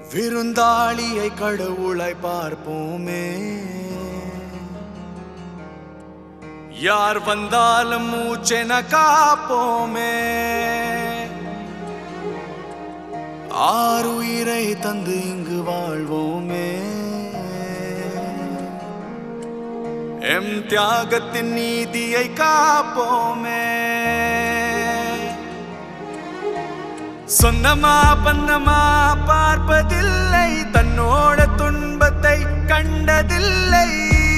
விருந்தாளியை கடவுளை பார்ப்போமே யார் வந்தாலும் மூச்சென காப்போமே ஆறுயிரை தந்து இங்கு வாழ்வோமே எம் தியாகத்தின் நீதியை காப்போமே சொந்தமா பந்தமா பார்ப்பதில்லை தன்னோட துன்பத்தை கண்டதில்லை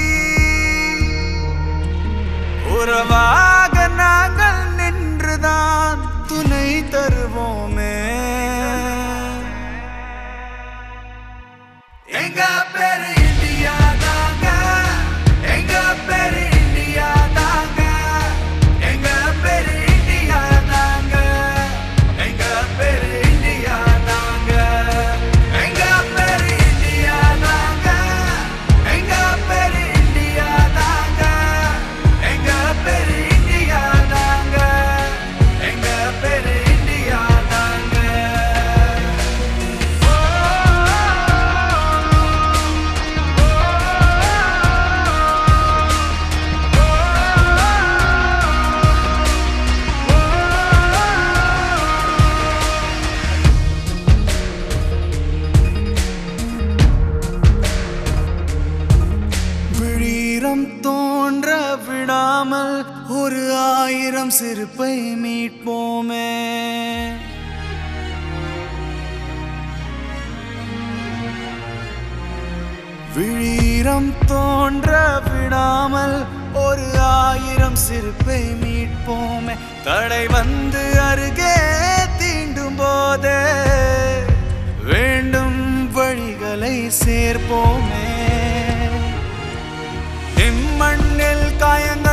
உறவாக நாங்கள் நின்றுதான் துணை தருவோமே எங்க பேரு இந்தியா தாங்க எங்க பேரு இந்தியா தாங்க எங்க பேரு இந்தியா தாங்க எங்க பேரு இந்தியா தாங்க எங்க பேரு இந்தியா தாங்க எங்க பேரு இந்தியா தாங்க எங்க பேரு இந்தியா தாங்க எங்க பேரு இந்தியா தாங்க விழீரம் தோன்ற விடாமல் ஒரு ஆயிரம் சிறுப்பை மீட்போமே விழீரம் தோன்ற விடாமல் ஒரு ஆயிரம் சிறுப்பை மீட்போமே தடை வந்து அருகே தீண்டும் போதே வேண்டும் வழிகளை சேர்ப்போமே இம்மண்ணில் காயங்கள்